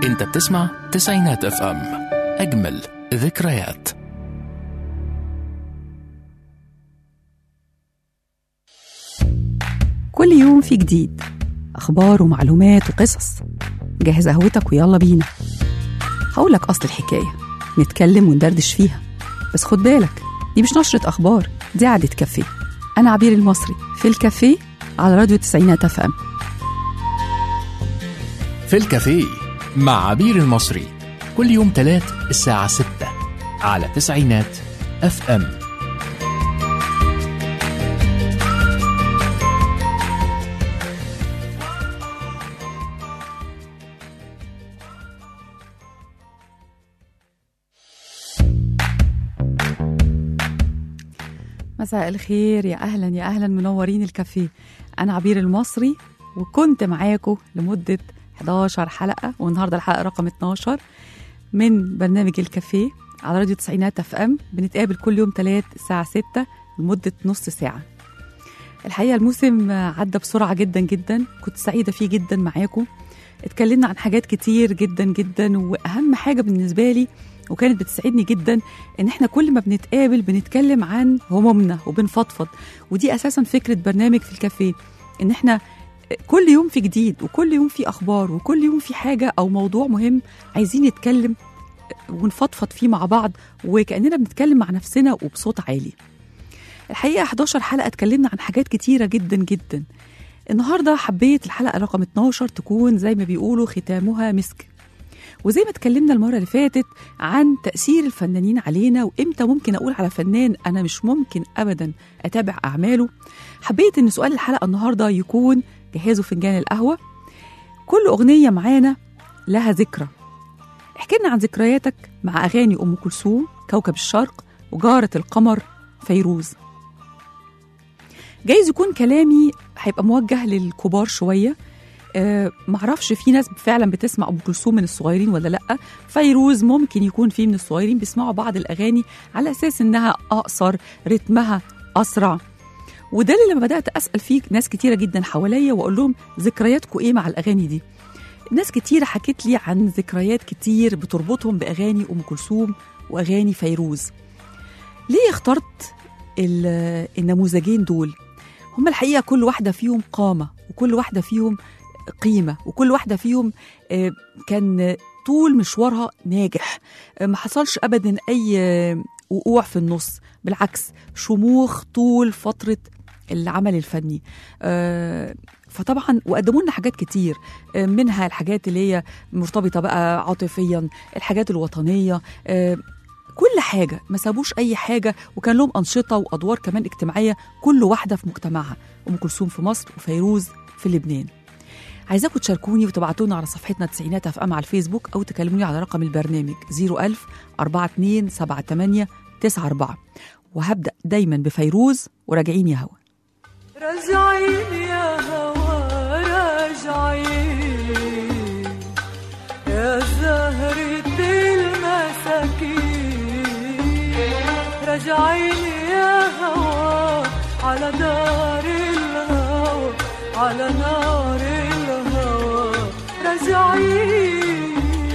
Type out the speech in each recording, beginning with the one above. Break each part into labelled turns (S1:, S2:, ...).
S1: انت بتسمع تسعينات اف ام اجمل ذكريات
S2: كل يوم في جديد أخبار ومعلومات وقصص جهز قهوتك ويلا بينا هقولك أصل الحكاية نتكلم وندردش فيها بس خد بالك دي مش نشرة أخبار دي قعدة كافيه أنا عبير المصري في الكافيه على راديو تسعينات اف ام
S1: في الكافيه مع عبير المصري كل يوم تلات الساعة 6 على تسعينات اف ام
S2: مساء الخير يا أهلا يا أهلا منورين الكافيه أنا عبير المصري وكنت معاكم لمدة 11 حلقة والنهاردة الحلقة رقم 12 من برنامج الكافيه على راديو تسعينات اف ام بنتقابل كل يوم تلات الساعة 6 لمدة نص ساعة الحقيقة الموسم عدى بسرعة جدا جدا كنت سعيدة فيه جدا معاكم اتكلمنا عن حاجات كتير جدا جدا وأهم حاجة بالنسبة لي وكانت بتسعدني جدا ان احنا كل ما بنتقابل بنتكلم عن همومنا وبنفضفض ودي اساسا فكره برنامج في الكافيه ان احنا كل يوم في جديد وكل يوم في اخبار وكل يوم في حاجه او موضوع مهم عايزين نتكلم ونفضفض فيه مع بعض وكاننا بنتكلم مع نفسنا وبصوت عالي الحقيقه 11 حلقه اتكلمنا عن حاجات كتيره جدا جدا النهارده حبيت الحلقه رقم 12 تكون زي ما بيقولوا ختامها مسك وزي ما اتكلمنا المرة اللي فاتت عن تأثير الفنانين علينا وإمتى ممكن أقول على فنان أنا مش ممكن أبدا أتابع أعماله حبيت إن سؤال الحلقة النهاردة يكون جهزوا فنجان القهوة كل أغنية معانا لها ذكرى احكي لنا عن ذكرياتك مع أغاني أم كلثوم كوكب الشرق وجارة القمر فيروز جايز يكون كلامي هيبقى موجه للكبار شويه أه معرفش في ناس فعلا بتسمع ام كلثوم من الصغيرين ولا لا فيروز ممكن يكون في من الصغيرين بيسمعوا بعض الاغاني على اساس انها اقصر رتمها اسرع وده اللي لما بدات اسال فيه ناس كتيره جدا حواليا واقول لهم ذكرياتكم ايه مع الاغاني دي ناس كتيره حكت لي عن ذكريات كتير بتربطهم باغاني ام كلثوم واغاني فيروز ليه اخترت ال- النموذجين دول هما الحقيقه كل واحده فيهم قامه وكل واحده فيهم قيمه وكل واحده فيهم آه، كان طول مشوارها ناجح آه، ما حصلش ابدا اي آه، وقوع في النص بالعكس شموخ طول فتره العمل الفني آه، فطبعا وقدموا لنا حاجات كتير آه، منها الحاجات اللي هي مرتبطه بقى عاطفيا الحاجات الوطنيه آه، كل حاجه ما سابوش اي حاجه وكان لهم انشطه وادوار كمان اجتماعيه كل واحده في مجتمعها ام كلثوم في مصر وفيروز في لبنان عايزاكم تشاركوني وتبعتونا على صفحتنا تسعينات اف ام على الفيسبوك او تكلموني على رقم البرنامج 01000 42 78 94 وهبدا دايما بفيروز وراجعين يا هوا
S3: راجعين يا هوا راجعين يا زهرة المساكين راجعين يا هوا على نار الهوى على نار الهوى راجعين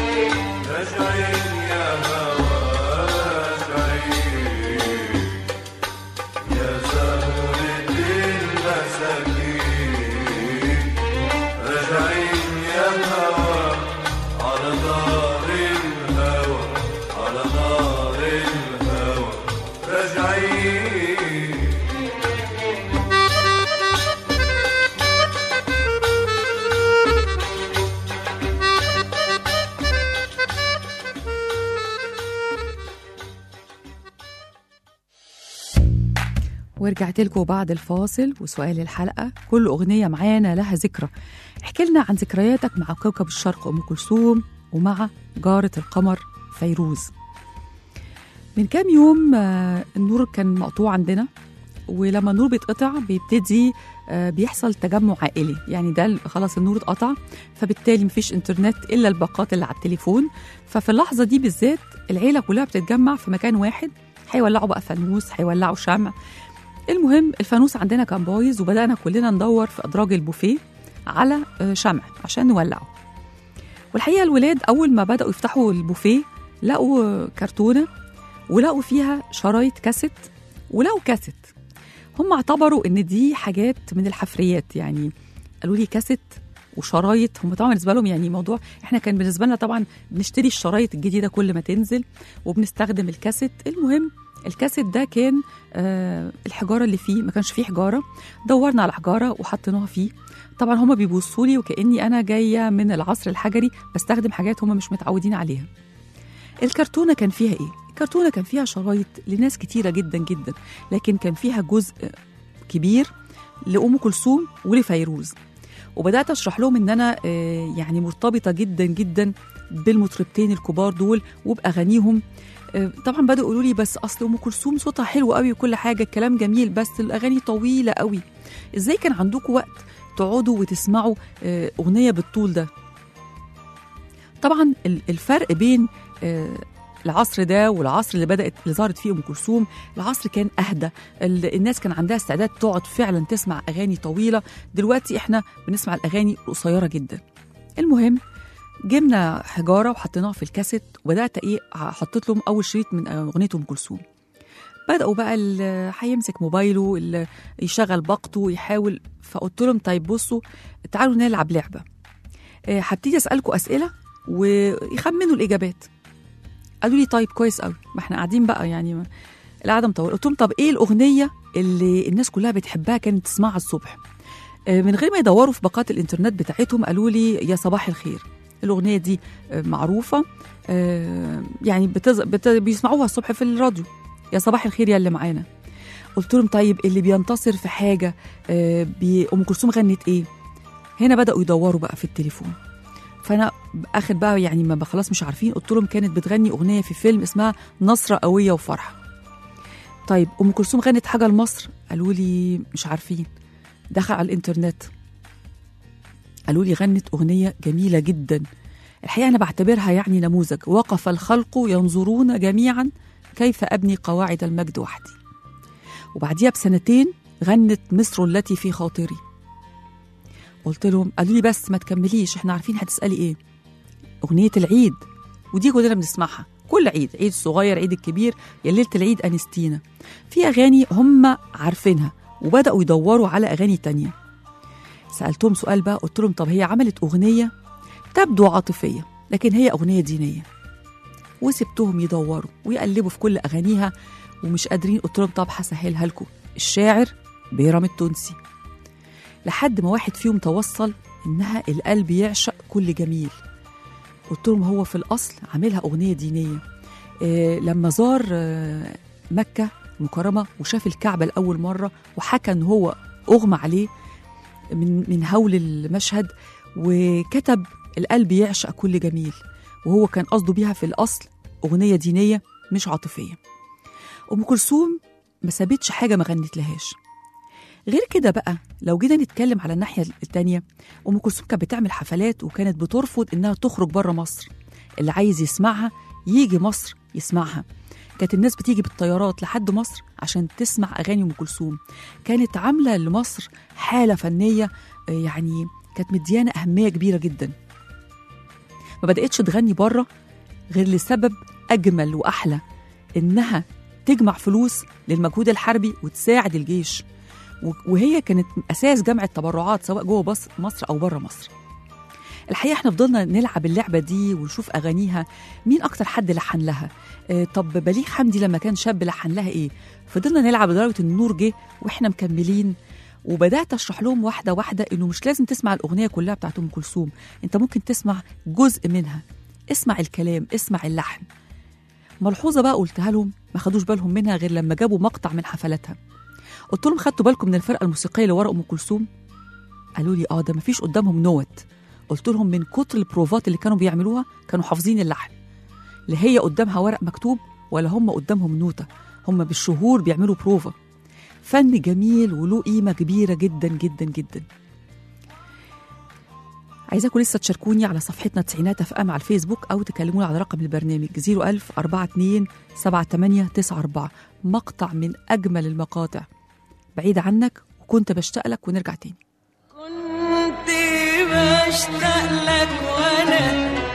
S2: ورجعت لكم بعد الفاصل وسؤال الحلقة كل أغنية معانا لها ذكرى احكي لنا عن ذكرياتك مع كوكب الشرق أم كلثوم ومع جارة القمر فيروز من كام يوم آه، النور كان مقطوع عندنا ولما النور بيتقطع بيبتدي آه، بيحصل تجمع عائلي يعني ده ال- خلاص النور اتقطع فبالتالي مفيش انترنت الا الباقات اللي على التليفون ففي اللحظه دي بالذات العيله كلها بتتجمع في مكان واحد هيولعوا بقى فانوس هيولعوا شمع المهم الفانوس عندنا كان بايظ وبدانا كلنا ندور في ادراج البوفيه على آه، شمع عشان نولعه والحقيقه الولاد اول ما بداوا يفتحوا البوفيه لقوا كرتونه ولقوا فيها شرايط كاسيت ولقوا كاسيت هم اعتبروا ان دي حاجات من الحفريات يعني قالوا لي كاسيت وشرايط هم طبعا بالنسبه لهم يعني موضوع احنا كان بالنسبه لنا طبعا بنشتري الشرايط الجديده كل ما تنزل وبنستخدم الكاسيت المهم الكاسيت ده كان آه الحجاره اللي فيه ما كانش فيه حجاره دورنا على حجاره وحطيناها فيه طبعا هما بيبصوا لي وكاني انا جايه من العصر الحجري بستخدم حاجات هما مش متعودين عليها الكرتونه كان فيها ايه الكرتونه كان فيها شرايط لناس كتيره جدا جدا لكن كان فيها جزء كبير لام كلثوم ولفيروز وبدات اشرح لهم ان انا آه، يعني مرتبطه جدا جدا بالمطربتين الكبار دول وباغانيهم آه، طبعا بدأوا يقولوا لي بس اصل ام كلثوم صوتها حلو قوي وكل حاجه الكلام جميل بس الاغاني طويله قوي ازاي كان عندكم وقت تقعدوا وتسمعوا آه، اغنيه بالطول ده طبعا ال- الفرق بين آه، العصر ده والعصر اللي بدات اللي ظهرت فيه ام كلثوم العصر كان اهدى ال- الناس كان عندها استعداد تقعد فعلا تسمع اغاني طويله دلوقتي احنا بنسمع الاغاني قصيره جدا المهم جبنا حجاره وحطيناها في الكاسيت وبدات ايه حطيت لهم اول شريط من اغنيه ام كلثوم بداوا بقى اللي هيمسك موبايله اللي يشغل باقته يحاول فقلت لهم طيب بصوا تعالوا نلعب لعبه آه، هبتدي اسالكم اسئله ويخمنوا الاجابات قالوا لي طيب كويس قوي ما احنا قاعدين بقى يعني ما- القعده مطوله قلت لهم طب ايه الاغنيه اللي الناس كلها بتحبها كانت تسمعها الصبح آه، من غير ما يدوروا في باقات الانترنت بتاعتهم قالوا لي يا صباح الخير الاغنيه دي آه، معروفه آه، يعني بتز... بت... بيسمعوها الصبح في الراديو يا صباح الخير يا اللي معانا قلت لهم طيب اللي بينتصر في حاجه آه، بي- ام كلثوم غنت ايه هنا بداوا يدوروا بقى في التليفون فانا اخر بقى يعني ما بقى خلاص مش عارفين قلت لهم كانت بتغني اغنيه في فيلم اسمها نصره قويه وفرحه طيب ام كلثوم غنت حاجه لمصر قالوا لي مش عارفين دخل على الانترنت قالوا لي غنت اغنيه جميله جدا الحقيقه انا بعتبرها يعني نموذج وقف الخلق ينظرون جميعا كيف ابني قواعد المجد وحدي وبعديها بسنتين غنت مصر التي في خاطري قلت لهم قالوا لي بس ما تكمليش احنا عارفين هتسالي ايه اغنيه العيد ودي كلنا بنسمعها كل عيد عيد الصغير عيد الكبير يا ليله العيد انستينا في اغاني هم عارفينها وبداوا يدوروا على اغاني تانية سالتهم سؤال بقى قلت لهم طب هي عملت اغنيه تبدو عاطفيه لكن هي اغنيه دينيه وسبتهم يدوروا ويقلبوا في كل اغانيها ومش قادرين قلت لهم طب هسهلها لكم الشاعر بيرام التونسي لحد ما واحد فيهم توصل انها القلب يعشق كل جميل قلت لهم هو في الاصل عاملها اغنيه دينيه إيه لما زار آه، مكه المكرمه وشاف الكعبه لاول مره وحكى ان هو اغمى عليه من من هول المشهد وكتب القلب يعشق كل جميل وهو كان قصده بيها في الاصل اغنيه دينيه مش عاطفيه ام كلثوم ما سابتش حاجه ما غنت لهاش غير كده بقى لو جينا نتكلم على الناحيه التانيه ام كلثوم كانت بتعمل حفلات وكانت بترفض انها تخرج بره مصر اللي عايز يسمعها يجي مصر يسمعها كانت الناس بتيجي بالطيارات لحد مصر عشان تسمع اغاني ام كلثوم كانت عامله لمصر حاله فنيه آه، يعني كانت مديانه اهميه كبيره جدا ما بداتش تغني بره غير لسبب اجمل واحلى انها تجمع فلوس للمجهود الحربي وتساعد الجيش و- وهي كانت اساس جمع التبرعات سواء جوه بص- مصر او بره مصر الحقيقه احنا فضلنا نلعب اللعبه دي ونشوف اغانيها مين اكتر حد لحن لها آه طب بليغ حمدي لما كان شاب لحن لها ايه فضلنا نلعب لدرجه ان النور جه واحنا مكملين وبدات اشرح لهم واحده واحده انه مش لازم تسمع الاغنيه كلها بتاعت ام كلثوم انت ممكن تسمع جزء منها اسمع الكلام اسمع اللحن ملحوظه بقى قلتها لهم ما خدوش بالهم منها غير لما جابوا مقطع من حفلاتها قلت لهم خدتوا بالكم من الفرقه الموسيقيه اللي ورا ام كلثوم قالوا لي اه ده مفيش قدامهم نوت قلت لهم من كتر البروفات اللي كانوا بيعملوها كانوا حافظين اللحن لا هي قدامها ورق مكتوب ولا هم قدامهم نوتة هم بالشهور بيعملوا بروفا فن جميل وله قيمة كبيرة جدا جدا جدا عايزاكم لسه تشاركوني على صفحتنا تسعينات اف ام على الفيسبوك او تكلموني على رقم البرنامج 01000 42 78 94 مقطع من اجمل المقاطع بعيد عنك وكنت بشتاق لك ونرجع تاني
S3: كنت بشتاق لك وانا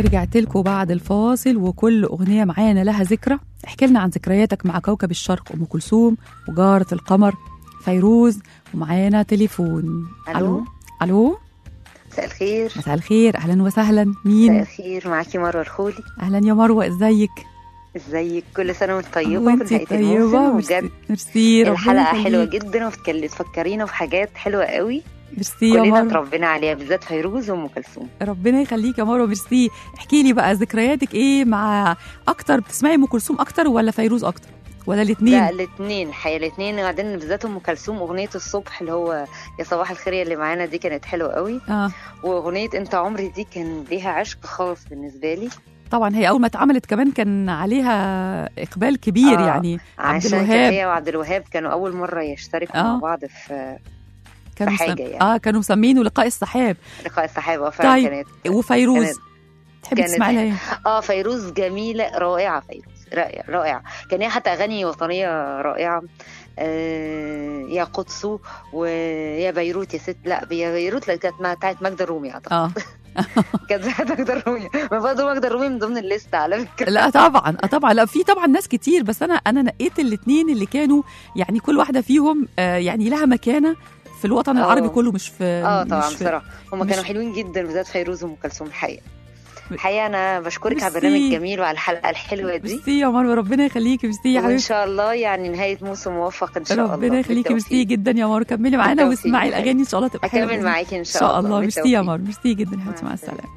S2: ورجعت لكم بعد الفاصل وكل أغنية معانا لها ذكرى احكي لنا عن ذكرياتك مع كوكب الشرق أم كلثوم وجارة القمر فيروز ومعانا تليفون
S4: ألو.
S2: ألو
S4: مساء الخير
S2: مساء الخير أهلا وسهلا
S4: مساء
S2: مين
S4: الخير معاكي مروه الخولي
S2: أهلا يا مروة إزيك
S4: ازيك كل سنه وانت طيبه
S2: وانتي
S4: بنهايه
S2: طيبة
S4: الموسم
S2: ميرسي
S4: وبجد
S2: ميرسي ربنا
S4: الحلقه حلوه
S2: يخليك.
S4: جدا وبتفكرينا في حاجات حلوه قوي
S2: ميرسي يا
S4: كلنا
S2: مروة
S4: اتربينا عليها بالذات فيروز وام كلثوم
S2: ربنا يخليك يا مروة ميرسي احكي لي بقى ذكرياتك ايه مع اكتر بتسمعي ام كلثوم اكتر ولا فيروز اكتر ولا
S4: لا
S2: الاثنين
S4: الاثنين الحقيقه الاثنين وبعدين بالذات ام كلثوم اغنيه الصبح اللي هو يا صباح الخير يا اللي معانا دي كانت حلوه قوي
S2: اه
S4: واغنيه انت عمري دي كان ليها عشق خاص بالنسبه لي
S2: طبعا هي اول ما اتعملت كمان كان عليها اقبال كبير
S4: آه،
S2: يعني عبد
S4: عشان كانت
S2: الوهاب
S4: هي وعبد الوهاب كانوا اول مره يشتركوا
S2: آه.
S4: مع بعض في
S2: كانوا
S4: حاجة
S2: مسم...
S4: يعني.
S2: اه كانوا مسمينه لقاء السحاب
S4: لقاء السحابه فعلا
S2: طيب.
S4: كانت
S2: وفيروز
S4: كانت-
S2: تحبي
S4: كانت-
S2: تسمعي لها ايه
S4: اه فيروز جميله رائعه فيروز رائعه رائعه كان هي حتى اغاني وطنيه رائعه آه يا قدس ويا بيروت يا ست لا يا بيروت لا كانت مع- بتاعت ماجدة الرومي اعتقد
S2: اه
S4: كانت بتاعت ماجدة الرومي ما برضه ماجدة الرومي من ضمن الليست على فكره
S2: لا طبعا اه طبعا لا في طبعا ناس كتير بس انا انا نقيت الاثنين اللي كانوا يعني كل واحده فيهم آه يعني لها مكانه في الوطن
S4: آه.
S2: العربي كله مش في
S4: اه طبعا
S2: مش في
S4: بصراحه هم
S2: مش-
S4: كانوا حلوين جدا بالذات فيروز وام كلثوم الحقيقه الحقيقه انا بشكرك على
S2: ميرسي.
S4: البرنامج الجميل وعلى الحلقه الحلوه دي
S2: ميرسي يا مروه ربنا يخليكي ميرسي يا
S4: وان
S2: حبيبتي
S4: شاء الله يعني نهايه موسم موفق ان شاء الله
S2: ربنا يخليكي
S4: بالتوفيق.
S2: ميرسي جدا يا مروه كملي معانا
S4: بالتوفيق.
S2: واسمعي الاغاني ان شاء الله تبقى حلوه
S4: اكمل
S2: بإذن
S4: معاكي ان
S2: ان
S4: شاء,
S2: شاء الله ميرسي يا
S4: بالتوفيق.
S2: مروه ميرسي جدا يا حبيبتي
S4: مع
S2: مع
S4: السلامة.
S2: السلامه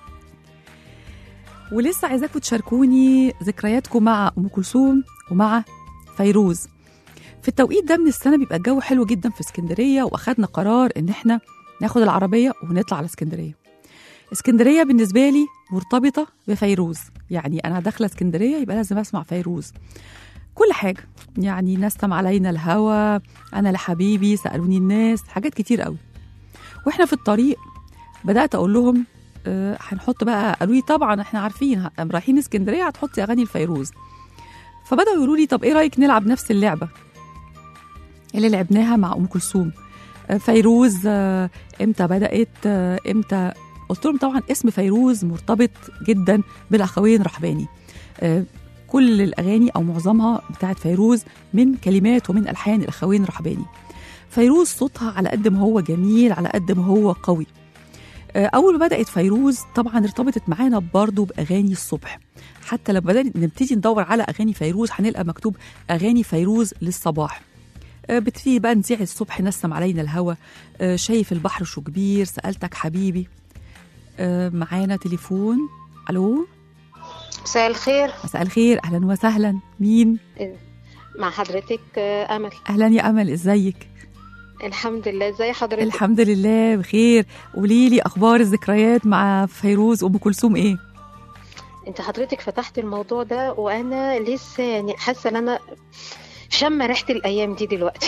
S2: ولسه عايزاكم تشاركوني ذكرياتكم مع ام كلثوم ومع فيروز في التوقيت ده من السنه بيبقى الجو حلو جدا في اسكندريه واخدنا قرار ان احنا ناخد العربيه ونطلع على اسكندريه اسكندريه بالنسبه لي مرتبطه بفيروز يعني انا داخله اسكندريه يبقى لازم اسمع فيروز كل حاجه يعني نسم علينا الهوى انا لحبيبي سالوني الناس حاجات كتير قوي واحنا في الطريق بدات اقول لهم آه، هنحط بقى قالوا لي طبعا احنا عارفين ه- رايحين اسكندريه هتحطي اغاني الفيروز فبداوا يقولوا لي طب ايه رايك نلعب نفس اللعبه اللي لعبناها مع ام كلثوم آه، فيروز آه، امتى بدات آه، امتى قلت لهم طبعا اسم فيروز مرتبط جدا بالاخوين رحباني آه، كل الاغاني او معظمها بتاعت فيروز من كلمات ومن الحان الاخوين رحباني فيروز صوتها على قد ما هو جميل على قد ما هو قوي آه، اول ما بدات فيروز طبعا ارتبطت معانا برضو باغاني الصبح حتى لما بدأنا نبتدي ندور على اغاني فيروز هنلقى مكتوب اغاني فيروز للصباح آه، بتبتدي بقى نذيع الصبح نسم علينا الهوى آه، شايف البحر شو كبير سالتك حبيبي آه، معانا تليفون الو
S5: مساء الخير
S2: مساء الخير اهلا وسهلا مين
S5: مع حضرتك آه، امل
S2: اهلا يا امل ازيك
S5: الحمد لله ازي حضرتك
S2: الحمد لله بخير قولي لي اخبار الذكريات مع فيروز وام كلثوم ايه
S5: انت حضرتك فتحت الموضوع ده وانا لسه يعني حاسه ان انا شم ريحه الايام دي دلوقتي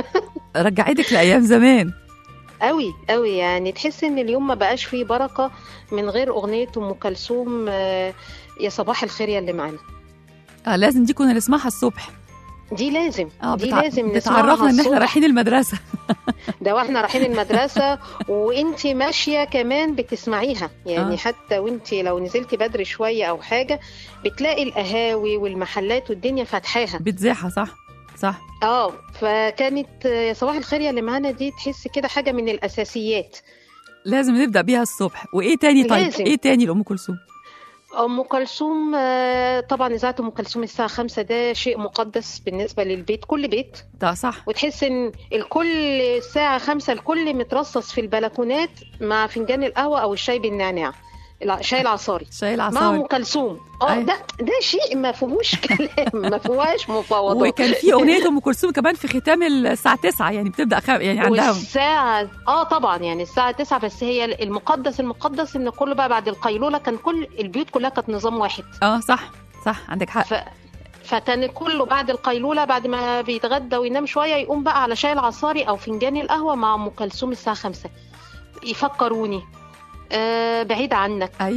S2: رجعتك لايام زمان
S5: قوي قوي يعني تحس ان اليوم ما بقاش فيه بركه من غير اغنيه ام كلثوم آه، يا صباح الخير يا اللي معانا
S2: آه لازم دي كنا نسمعها الصبح
S5: دي لازم
S2: اه
S5: دي
S2: بتع...
S5: لازم
S2: بتعرفنا
S5: نسمعها
S2: ان احنا
S5: الصبح.
S2: رايحين المدرسه
S5: ده واحنا رايحين المدرسة وانت ماشية كمان بتسمعيها يعني
S2: آه.
S5: آه. حتى وانت لو نزلتي بدري شوية او حاجة بتلاقي القهاوي والمحلات والدنيا فاتحاها
S2: بتزاحها صح صح
S5: اه فكانت آه، يا صباح الخير يا اللي معانا دي تحس كده حاجة من الاساسيات
S2: لازم نبدا بيها الصبح وايه تاني طيب
S5: لازم.
S2: ايه تاني لام كلثوم
S5: ام كلثوم آه، طبعا اذاعه ام كلثوم الساعه خمسة ده شيء مقدس بالنسبه للبيت كل بيت
S2: ده صح
S5: وتحس ان الكل الساعه خمسة الكل مترصص في البلكونات مع فنجان القهوه او الشاي بالنعناع الع- شاي العصاري
S2: شاي
S5: مع ام
S2: العصار
S5: كلثوم اه
S2: أي.
S5: ده ده شيء ما فيهوش كلام ما فيهوش مفاوضات
S2: وكان في اغنيه ام كلثوم كمان في ختام الساعه 9 يعني بتبدا خم... يعني عندها
S5: والساعة اه طبعا يعني الساعة 9 بس هي المقدس المقدس ان كله بقى بعد القيلولة كان كل البيوت كلها كانت نظام واحد
S2: اه صح صح عندك حق
S5: ف... فكان كله بعد القيلولة بعد ما بيتغدى وينام شوية يقوم بقى على شاي العصاري أو فنجان القهوة مع أم كلثوم الساعة خمسة يفكروني آه بعيد عنك
S2: ايوه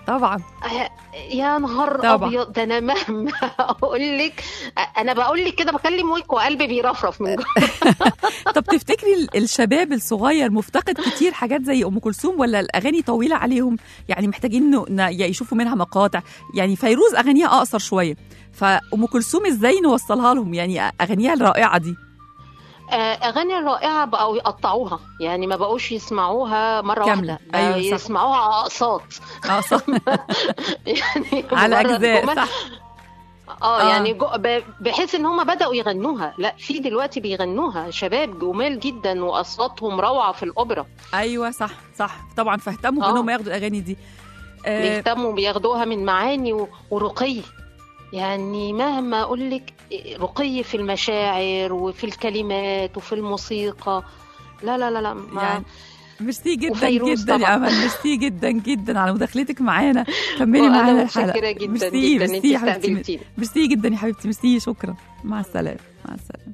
S2: طبعا
S5: آه، يا نهار
S2: طبعا.
S5: ابيض ده انا مهما اقول لك انا بقول لك كده بكلم ويك وقلبي بيرفرف من جوه
S2: طب تفتكري ال- الشباب الصغير مفتقد كتير حاجات زي ام كلثوم ولا الاغاني طويله عليهم يعني محتاجين انه ن- يا يشوفوا منها مقاطع يعني فيروز اغانيها اقصر شويه فام كلثوم ازاي نوصلها لهم يعني اغانيها الرائعه دي
S5: آه، اغاني الرائعه بقوا يقطعوها يعني ما بقوش يسمعوها مره
S2: كاملة.
S5: واحده بقوا
S2: أيوة، صح.
S5: يسمعوها اقساط
S2: اه صح
S5: يعني
S2: على
S5: مجرد
S2: اجزاء
S5: جمل.
S2: صح
S5: اه
S2: آه.
S5: يعني جو ب- بحيث ان هم بداوا يغنوها لا في دلوقتي بيغنوها شباب جمال جدا واصواتهم روعه في الاوبرا
S2: ايوه صح صح طبعا فاهتموا
S5: آه.
S2: بانهم ياخدوا الاغاني دي آه
S5: بيهتموا بياخدوها من معاني و- ورقي يعني مهما اقول لك رقي في المشاعر وفي الكلمات وفي الموسيقى لا لا لا لا ما
S2: يعني ميرسي جدا
S5: وفيروز
S2: جدا يا
S5: طبعاً.
S2: امل ميرسي جدا جدا على مداخلتك معانا كملي
S5: وأنا
S2: معانا
S5: متشكرة
S2: الحلقه
S5: جدا
S2: ميرسي
S5: جدا
S2: ميرسي يا
S5: انت
S2: حبيبتي
S5: استقبلتيني
S2: ميرسي جدا يا حبيبتي ميرسي شكرا مع السلامه مع السلامه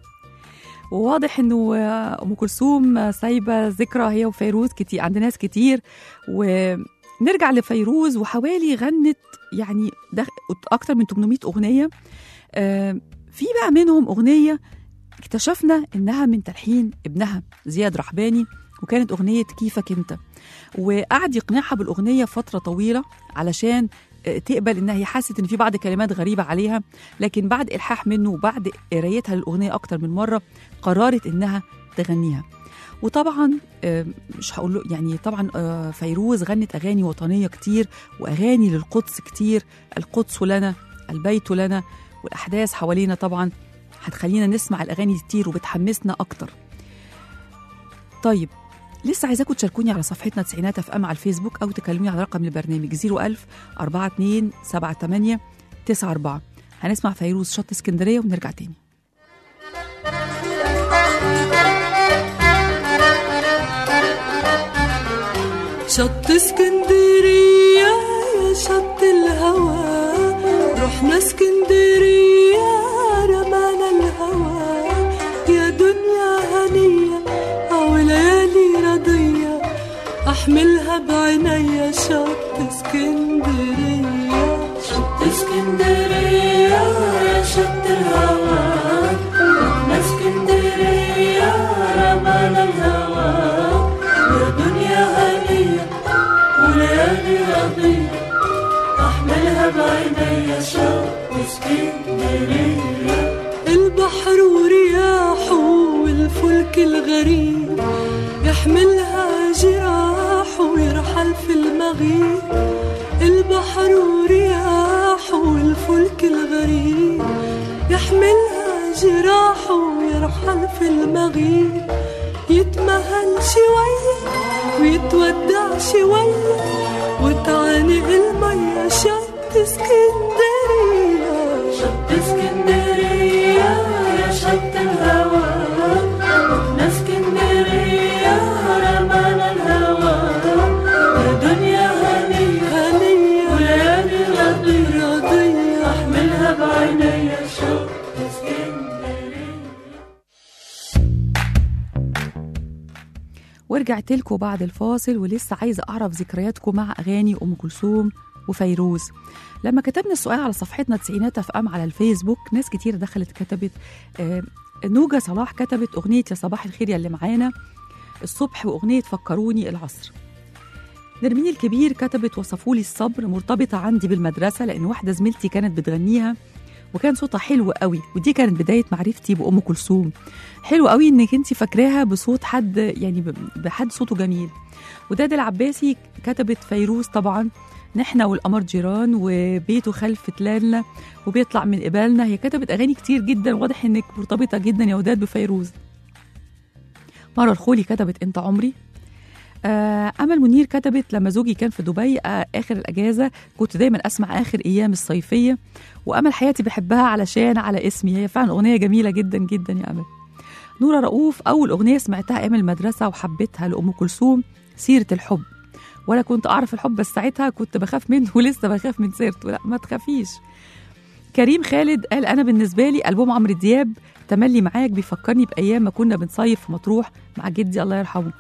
S2: وواضح انه آه، ام كلثوم آه، سايبه ذكرى هي وفيروز كتير عند ناس كتير ونرجع لفيروز وحوالي غنت يعني ده اكتر من 800 اغنيه آه، في بقى منهم اغنيه اكتشفنا انها من تلحين ابنها زياد رحباني وكانت اغنيه كيفك انت وقعد يقنعها بالاغنيه فتره طويله علشان آه، تقبل انها هي حست ان في بعض كلمات غريبه عليها لكن بعد الحاح منه وبعد قرايتها للاغنيه اكتر من مره قررت انها تغنيها وطبعا آه، مش هقول له يعني طبعا آه، فيروز غنت اغاني وطنيه كتير واغاني للقدس كتير القدس لنا البيت لنا والاحداث حوالينا طبعا هتخلينا نسمع الاغاني كتير وبتحمسنا اكتر طيب لسه عايزاكم تشاركوني على صفحتنا تسعينات اف ام على الفيسبوك او تكلموني على رقم البرنامج 01000 42 78 94 هنسمع فيروز شط اسكندريه ونرجع تاني
S3: شط اسكندرية يا شط الهوى رحنا اسكندرية رمانا الهوى يا دنيا هنية أو ليالي رضية أحملها بعينيا شط اسكندرية شط اسكندرية يا شط الهوى رحنا اسكندرية رمانا الهوى يا دنيا هنية وليالي رضية أحملها بعينيا شوق اسكندرية البحر ورياحه والفلك الغريب يحملها جراحه ويرحل في المغيب البحر ورياحه والفلك الغريب يحملها جراحه ويرحل في المغيب يتمهل شوية ويتودع شوية وتعانق المية شط اسكندرية شط اسكندرية يا شط الهوى رحنا اسكندرية رمانا الهوى يا دنيا هنية هنية وليالي رضية رضية احملها بعينيا شط اسكندرية
S2: ورجعت لكم بعد الفاصل ولسه عايزه اعرف ذكرياتكم مع اغاني ام كلثوم وفيروز لما كتبنا السؤال على صفحتنا تسعينات اف ام على الفيسبوك ناس كتير دخلت كتبت آه نوجة صلاح كتبت اغنيه يا صباح الخير يا اللي معانا الصبح واغنيه فكروني العصر نرمين الكبير كتبت وصفولي الصبر مرتبطه عندي بالمدرسه لان واحده زميلتي كانت بتغنيها وكان صوتها حلو قوي ودي كانت بدايه معرفتي بام كلثوم حلو قوي انك انت فاكراها بصوت حد يعني ب- بحد صوته جميل وداد العباسي كتبت فيروز طبعا نحنا والقمر جيران وبيته خلف تلالنا وبيطلع من قبالنا هي كتبت اغاني كتير جدا واضح انك مرتبطه جدا يا وداد بفيروز مره الخولي كتبت انت عمري آه امل منير كتبت لما زوجي كان في دبي آه اخر الاجازه كنت دايما اسمع اخر ايام الصيفيه وامل حياتي بحبها علشان على اسمي هي فعلا اغنيه جميله جدا جدا يا امل نورة رؤوف أول أغنية سمعتها أيام المدرسة وحبيتها لأم كلثوم سيرة الحب ولا كنت أعرف الحب بس ساعتها كنت بخاف منه ولسه بخاف من سيرته لا ما تخافيش كريم خالد قال أنا بالنسبة لي ألبوم عمرو دياب تملي معاك بيفكرني بأيام ما كنا بنصيف في مطروح مع جدي الله يرحمه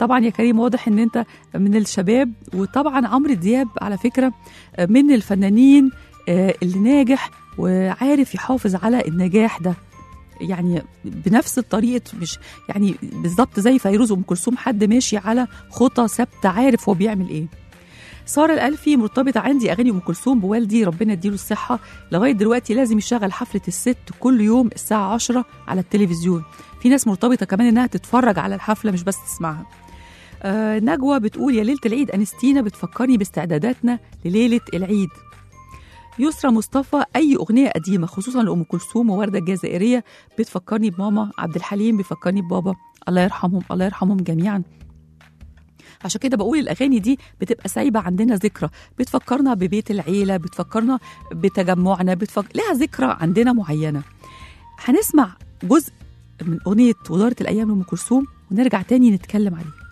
S2: طبعا يا كريم واضح ان انت من الشباب وطبعا عمرو دياب على فكره من الفنانين آه، اللي ناجح وعارف يحافظ على النجاح ده يعني بنفس الطريقه مش يعني بالظبط زي فيروز وام كلثوم حد ماشي على خطى ثابته عارف هو بيعمل ايه ساره الالفي مرتبطه عندي اغاني ام كلثوم بوالدي ربنا يديله الصحه لغايه دلوقتي لازم يشغل حفله الست كل يوم الساعه 10 على التلفزيون في ناس مرتبطه كمان انها تتفرج على الحفله مش بس تسمعها آه نجوى بتقول يا ليله العيد انستينا بتفكرني باستعداداتنا لليله العيد يسرى مصطفى اي اغنيه قديمه خصوصا لام كلثوم وورده الجزائريه بتفكرني بماما عبد الحليم بيفكرني ببابا الله يرحمهم الله يرحمهم جميعا عشان كده بقول الاغاني دي بتبقى سايبه عندنا ذكرى بتفكرنا ببيت العيله بتفكرنا بتجمعنا بتفكر لها ذكرى عندنا معينه هنسمع جزء من اغنيه ودارت الايام لام كلثوم ونرجع تاني نتكلم عليه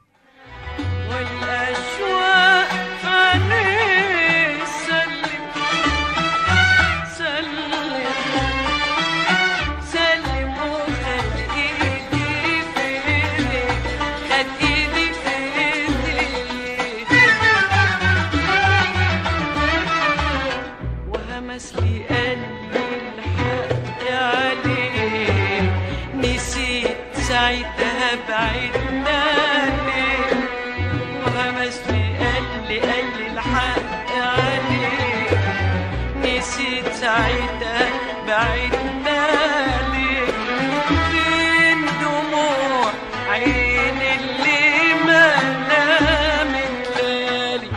S3: والأشواق عليه سلم سلم سلم وخد إيدي في إيدي خد إيدي في إيدي وهمس لي قلبي الحق عليه نسيت ساعتها بعدنا ليه وهمس لي قال لي قال لي الحق عليك نسيت ساعتها بعدنا ليه فين دموع عين اللي ما نامت ليالي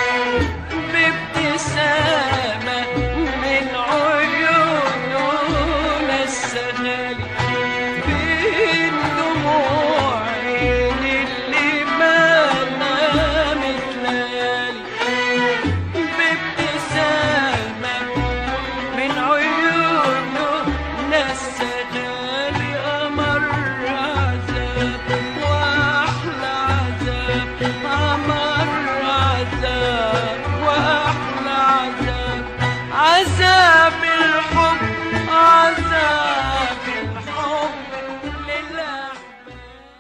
S3: بابتسامة من عيونه نسهالي فين دموع عين اللي ما نامت ليالي بابتسامة من عيونه نسهالي أمر عذاب وأحلى عذاب أمر عذاب وأحلى عذاب عذاب الحب عذاب الحب للأحباب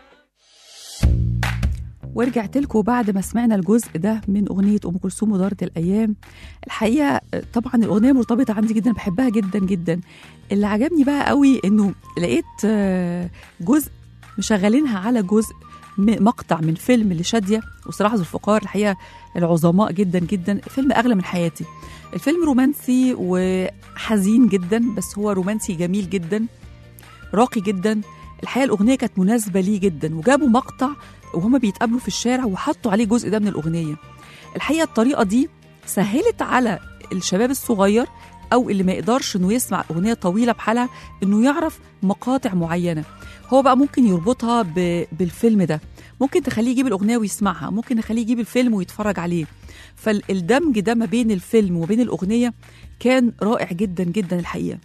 S2: ورجعت لكم بعد ما سمعنا الجزء ده من اغنيه ام كلثوم ودارت الايام الحقيقه آه، طبعا الاغنيه مرتبطه عندي جدا بحبها جدا جدا اللي عجبني بقى قوي انه لقيت آه، جزء مشغلينها على جزء م- مقطع من فيلم لشاديه وصراحه ذو الفقار الحقيقه العظماء جدا جدا فيلم اغلى من حياتي الفيلم رومانسي وحزين جدا بس هو رومانسي جميل جدا راقي جدا الحقيقه الاغنيه كانت مناسبه ليه جدا وجابوا مقطع وهما بيتقابلوا في الشارع وحطوا عليه جزء ده من الاغنيه الحقيقه الطريقه دي سهلت على الشباب الصغير او اللي ما يقدرش انه يسمع اغنيه طويله بحالها انه يعرف مقاطع معينه هو بقى ممكن يربطها ب... بالفيلم ده ممكن تخليه يجيب الاغنيه ويسمعها ممكن نخليه يجيب الفيلم ويتفرج عليه فالدمج ده ما بين الفيلم وبين الاغنيه كان رائع جدا جدا الحقيقه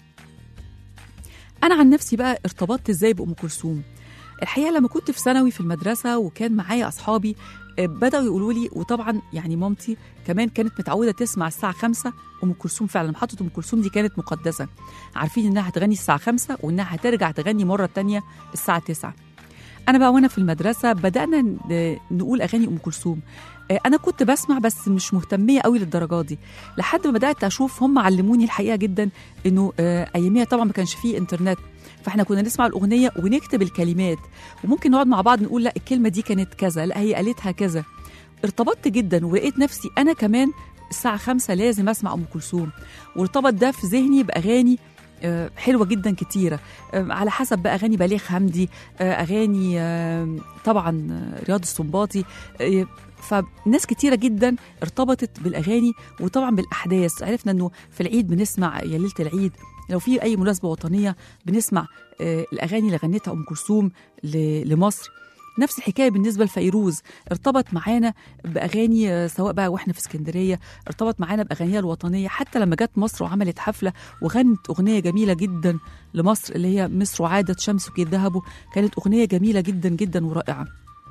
S2: انا عن نفسي بقى ارتبطت ازاي بام كلثوم الحقيقه لما كنت في ثانوي في المدرسه وكان معايا اصحابي آه، بداوا يقولوا لي وطبعا يعني مامتي كمان كانت متعوده تسمع الساعه 5 ام كلثوم فعلا محطه ام كلثوم دي كانت مقدسه عارفين انها هتغني الساعه 5 وانها هترجع تغني مره تانية الساعه 9 انا بقى وانا في المدرسه بدانا ن- نقول اغاني ام كلثوم آه، انا كنت بسمع بس مش مهتميه قوي للدرجات دي لحد ما بدات اشوف هم علموني الحقيقه جدا انه آه، اياميها طبعا ما كانش فيه انترنت فاحنا كنا نسمع الاغنيه ونكتب الكلمات وممكن نقعد مع بعض نقول لا الكلمه دي كانت كذا لا هي قالتها كذا ارتبطت جدا ولقيت نفسي انا كمان الساعه خمسة لازم اسمع ام كلثوم وارتبط ده في ذهني باغاني آه، حلوه جدا كتيره آه، على حسب بقى اغاني بليغ حمدي آه، اغاني آه، طبعا آه، رياض السنباطي آه، فناس كتيره جدا ارتبطت بالاغاني وطبعا بالاحداث عرفنا انه في العيد بنسمع يا ليله العيد لو في اي مناسبه وطنيه بنسمع آه، الاغاني اللي غنتها ام كلثوم ل- لمصر نفس الحكايه بالنسبه لفيروز ارتبط معانا باغاني آه، سواء بقى واحنا في اسكندريه ارتبط معانا باغانيها الوطنيه حتى لما جت مصر وعملت حفله وغنت اغنيه جميله جدا لمصر اللي هي مصر عادت شمسك الذهب كانت اغنيه جميله جدا جدا ورائعه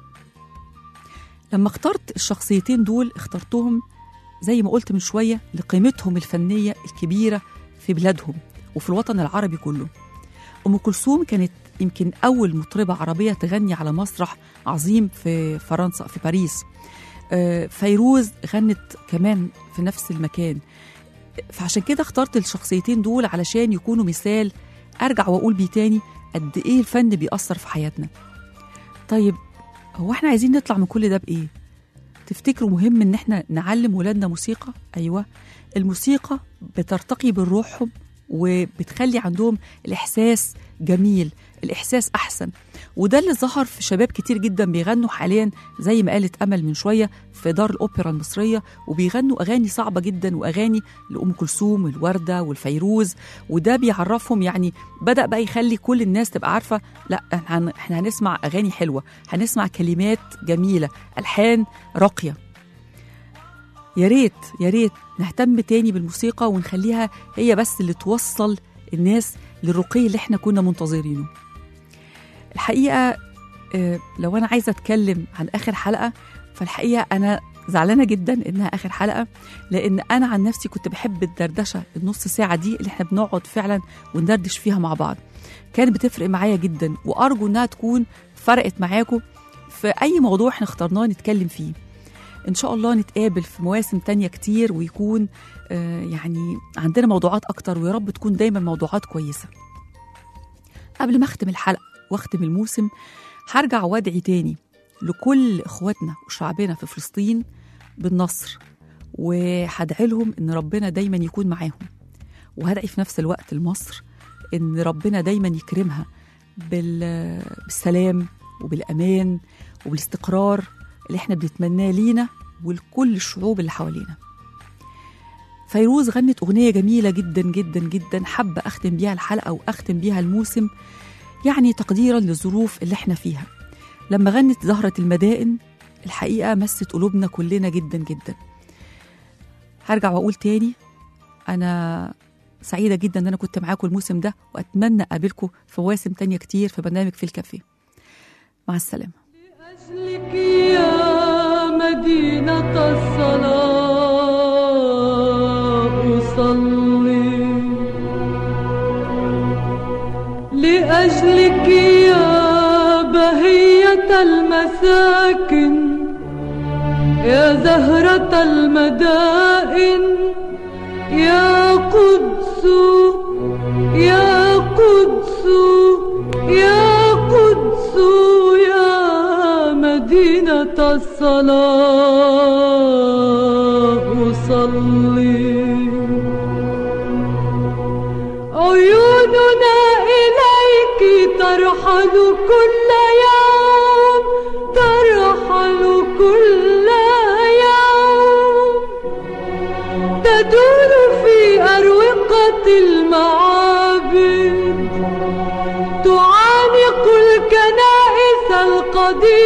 S2: لما اخترت الشخصيتين دول اخترتهم زي ما قلت من شويه لقيمتهم الفنيه الكبيره في بلادهم وفي الوطن العربي كله ام كلثوم كانت يمكن اول مطربه عربيه تغني على مسرح عظيم في فرنسا في باريس آه، فيروز غنت كمان في نفس المكان فعشان كده اخترت الشخصيتين دول علشان يكونوا مثال ارجع واقول بيه تاني قد ايه الفن بيأثر في حياتنا طيب هو احنا عايزين نطلع من كل ده بايه تفتكروا مهم ان احنا نعلم ولادنا موسيقى ايوه الموسيقى بترتقي بالروحهم وبتخلي عندهم الاحساس جميل الاحساس احسن وده اللي ظهر في شباب كتير جدا بيغنوا حاليا زي ما قالت امل من شويه في دار الاوبرا المصريه وبيغنوا اغاني صعبه جدا واغاني لام كلثوم والورده والفيروز وده بيعرفهم يعني بدا بقى يخلي كل الناس تبقى عارفه لا احنا إحنا هنسمع اغاني حلوه هنسمع كلمات جميله الحان راقيه يا ريت يا ريت نهتم تاني بالموسيقى ونخليها هي بس اللي توصل الناس للرقي اللي احنا كنا منتظرينه الحقيقه آه، لو انا عايزه اتكلم عن اخر حلقه فالحقيقه انا زعلانه جدا انها اخر حلقه لان انا عن نفسي كنت بحب الدردشه النص ساعه دي اللي احنا بنقعد فعلا وندردش فيها مع بعض كانت بتفرق معايا جدا وارجو انها تكون فرقت معاكم في اي موضوع احنا اخترناه نتكلم فيه ان شاء الله نتقابل في مواسم تانية كتير ويكون آه، يعني عندنا موضوعات اكتر ويا رب تكون دايما موضوعات كويسه قبل ما اختم الحلقه واختم الموسم هرجع وادعي تاني لكل اخواتنا وشعبنا في فلسطين بالنصر وهدعي لهم ان ربنا دايما يكون معاهم وهدعي في نفس الوقت لمصر ان ربنا دايما يكرمها بال- بالسلام وبالامان وبالاستقرار اللي احنا بنتمناه لينا ولكل الشعوب اللي حوالينا فيروز غنت أغنية جميلة جدا جدا جدا حابة أختم بيها الحلقة وأختم بيها الموسم يعني تقديرا للظروف اللي احنا فيها لما غنت زهرة المدائن الحقيقة مست قلوبنا كلنا جدا جدا هرجع وأقول تاني أنا سعيدة جدا إن أنا كنت معاكم الموسم ده وأتمنى أقابلكم في مواسم تانية كتير في برنامج في الكافيه مع السلامة
S3: لأجلك يا مدينة الصلاة أصلي لأجلك يا بهية المساكن يا زهرة المدائن يا قدس يا قدس يا قدس يا مدينة الصلاة صلي عيوننا إليك ترحل كل يوم ترحل كل يوم تدور في أروقة المعابد تعانق الكنائس القديمة